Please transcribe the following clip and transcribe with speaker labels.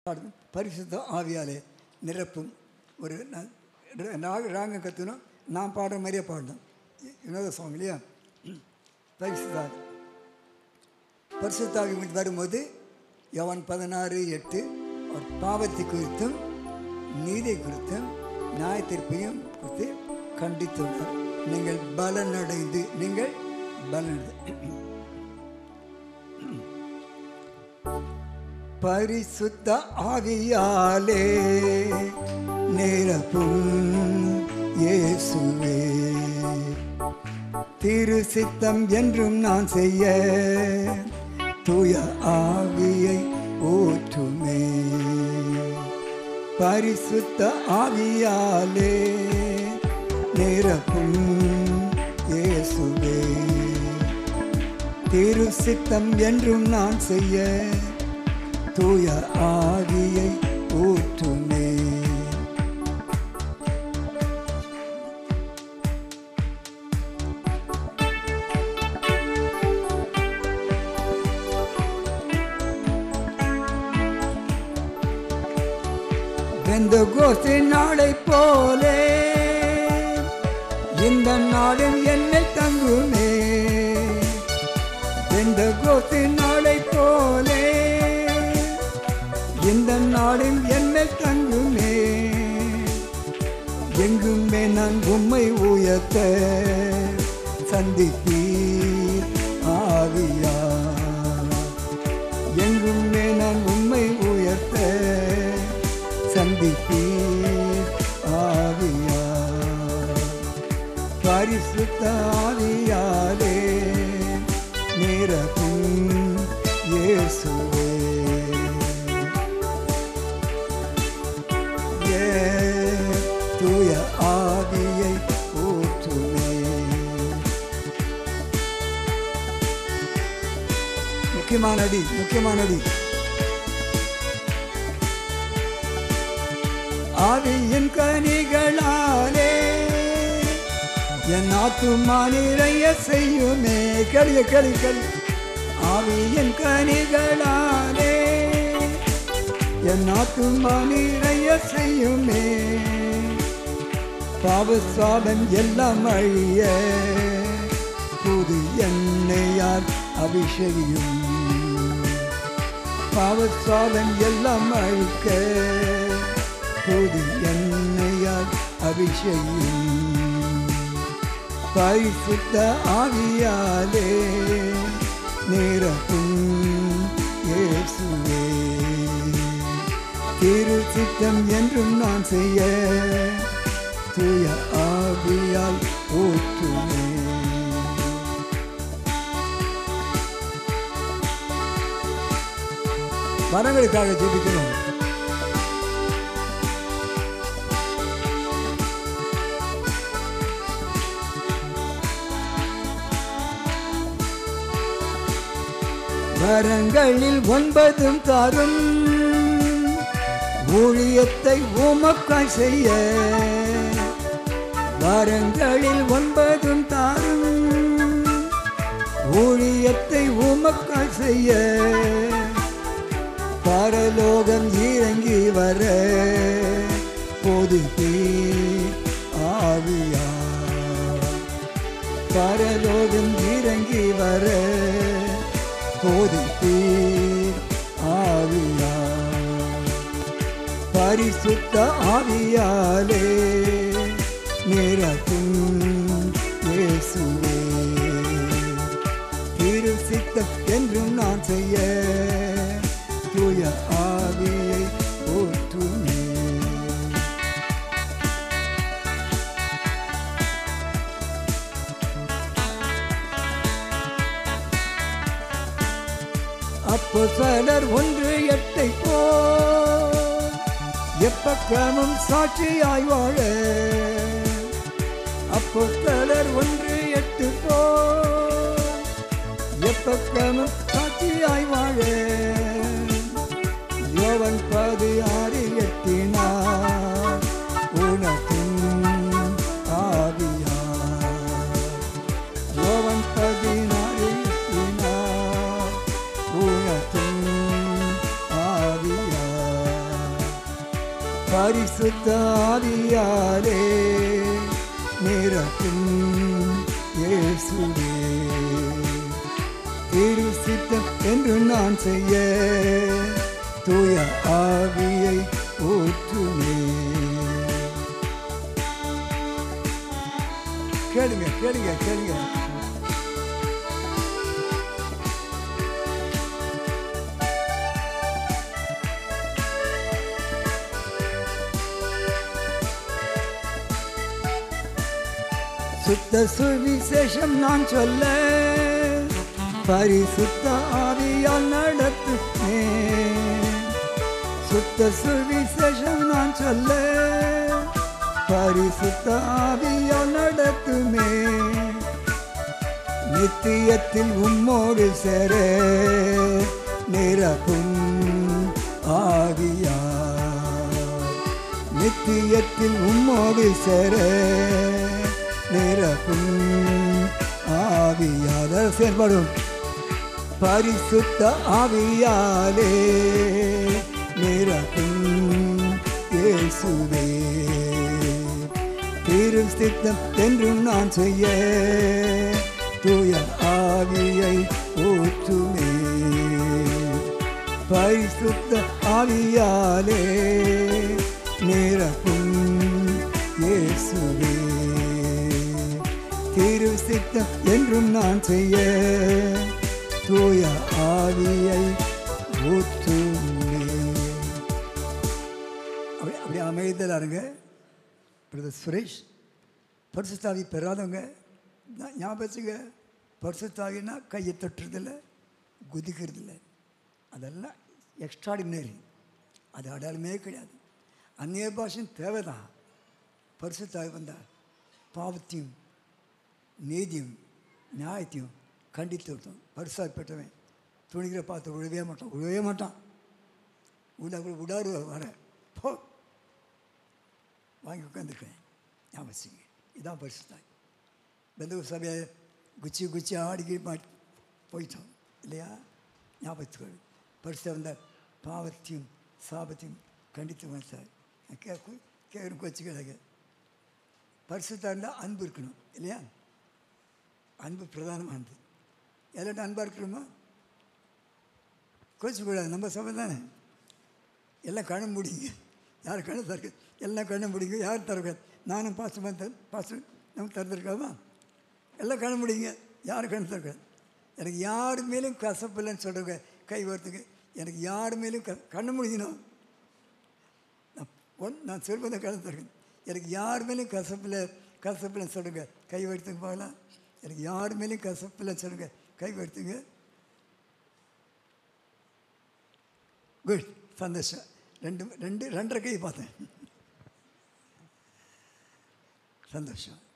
Speaker 1: பாடணும் பரிசுத்த ஆவியாலே நிரப்பும் ஒரு ந- ர- ராக ராகம் கற்றுணும் நான் பாடுற மாதிரியே பாடணும் வினோத சாங் இல்லையா பரிசுத்தாவி பரிசுத்தாவி வீட்டு வரும்போது யவன் பதினாறு எட்டு அவர் பாவத்தை குறித்தும் நீதி குறித்தும் நியாயத்தீர்ப்பையும் குறித்து கண்டித்துள்ளார் நீங்கள் பலனடைந்து நீங்கள் பலனடைந்து பரிசுத்த ஆவியாலே நிரப்பும் இயேசுவே திரு சித்தம் என்றும் நான் செய்ய தூய ஆவியை ஊற்றுமே பரிசுத்த ஆவியாலே நிரப்பும் இயேசுவே திரு சித்தம் என்றும் நான் செய்ய தூய ஆவியை ஊற்றுமே வெந்த கோஸ்தி நாளை போலே இந்த நாடும் என்னை தங்குமே வெந்த கோஸ்தி நாளை போலே இந்த நாடும் என்னை தங்குமே எங்குமே நான் உம்மை உயர்த்த சந்திப்பீர் ஆவியா எங்குமே நான் உம்மை உயர்த்த சந்திப்பீர் ஆவியா பரிசுத்த ஆவியாலே நிரப்பும் இயேசுவே ஏ தூய ஆவியை ஊற்றுமே முக்கியமானடி முக்கியமானடி ஆவியின் கனிகளாலே என் ஆத்துமா நிறைய செய்யுமே கழிய கழி கழி ஆவியின் கனிகளாலே என் ஆத்துமா நிறைய செய்யுமே பாவசாபம் எல்லாம் அழிய புது எண்ணெயால் அபிஷேகியும் பாவசாபம் எல்லாம் அழிக்க புது எண்ணெயால் அபிஷேகியும் பரிசுத்த ஆவியாலே நிரப்பும் இயேசுவே திரு சித்தம் என்றும் நான் செய்ய தூய ஆவியால் ஊற்றுமே வரங்களுக்காக ஜெபிக்கிறோம் வரங்களில் ஒன்பதும் தாரும் ஊழியத்தை உமக்காய் செய்ய வரங்களில் ஒன்பதும் தாரும் ஊழியத்தை உமக்காய் செய்ய பரலோகம் இறங்கி வர பொது ஆவியா பரலோகம் இறங்கி வர போதித்தீர் ஆவியா பரிசுத்த ஆவியாலே நிரப்பும் இயேசுவே திரு சித்தம் என்றும் நான் செய்ய தூய ஆவியை ஊற்றுமே அப்போ சிலர் ஒன்று எட்டை போ எப்பக்கிரமம் சாட்சியாய் வாழ அப்போ சிலர் ஒன்று எட்டு போ எப்பக்கிரமம் சாட்சியாய் வாழ யோவன் பது ஆறு எட்டினார் உனக்கும் ஆவியா யோவன் பதினாறு எட்டினார் உனக்கும் ஆவியா பரிசுத்த ஆவியாலே நிரப்பும் இயேசுவே திரு சித்தம் என்று நான் செய்ய தூய ஆவியை ஊற்றுமே கேளுங்க கேளுங்க கேளுங்க சுத்த சுவிசேஷம் நான் சொல்ல பரிசுத்த ஆவியால் நடத்துமே சுத்த சுவிசேஷம் நான் சொல்ல பரிசுத்த ஆவியால் நடத்துமே நித்தியத்தில் உம்மோடு சேர நிரப்பும் ஆவியா நித்தியத்தில் உம்மோடு சேர நிரப்பும் ஆவியாத செயல்படும் பரிசுத்த ஆவியாலே நிரப்பும் இயேசுவே திரு சித்தம் என்றும் நான் செய்ய தூய ஆவியை ஊற்றுமே பரிசுத்த ஆவியாலே நிரப்பும் இயேசுவே திரு சித்தம் என்றும் நான் செய்ய தூய ஆவியை ஊற்றுமே அப்படி அப்படி அமைதல் இருங்க பிரதர் சுரேஷ் பரிசுத்தாவி பெறாதவங்க நான் ஞாபகம் வச்சுங்க பரிசுத்தாவினா கையை தட்டுறதில்ல குதிக்கிறதில்ல அதெல்லாம் எக்ஸ்ட்ராடினரி அது அடையாளமே கிடையாது அந்நிய பாஷையும் தேவைதான் பரிசுத்தாவி வந்தால் பாவத்தையும் நீதியும் நியாயத்தையும் கண்டித்து விட்டோம் பரிசாவி பெற்றவன் துணிகிற பார்த்து விழவே மாட்டான் விழவே மாட்டான் உள்ள விடாரு வர போ வாங்கி உட்காந்துருக்கேன் ஞாபகம் வச்சுங்க இதான் பரிசுத்தாய் பெந்த சபையை குச்சி குச்சி ஆடிக்கி மாட்டி போயிட்டோம் இல்லையா ஞாபகத்துக்கு பரிசு வந்தார் பாவத்தையும் சாபத்தையும் கண்டித்து வந்தார் கேட்கு கேட்கணும் கொச்சு கிடக்கு பரிசுத்தாக இருந்தால் அன்பு இருக்கணும் இல்லையா அன்பு பிரதானமானது எல்லாட்டும் அன்பாக இருக்கணுமா கோச்சிக்கூடாது நம்ம சபை தானே எல்லாம் கண்ணு முடிங்க யார் கண்ணு திறக்க எல்லாம் கண்ணு முடிங்க யார் திறக்காது நானும் பாசம் தர பாசம் நம்ம திறந்துருக்காமா எல்லாம் கண்ணு முடிங்க யார் கண்ணு திறக்காது எனக்கு யார் மேலும் கசப்பு இல்லைன்னு சொல்கிறவங்க கை வரத்துக்கு எனக்கு யார் மேலும் க கண்ணு முடிக்கணும் நான் ஒன் நான் சொல்வதை கண்ணு திறக்கணும் எனக்கு யார் மேலும் கசப்பில் கசப்பில்லைன்னு சொல்லுங்க கை வருத்துங்க பார்க்கலாம் எனக்கு யார் மேலும் கசப்பில்லைன்னு சொல்லுங்க கை வருத்துங்க குட் சந்தோஷம் ரெண்டு ரெண்டு ரெண்டரை கை பார்த்தேன் சந்தோஷம்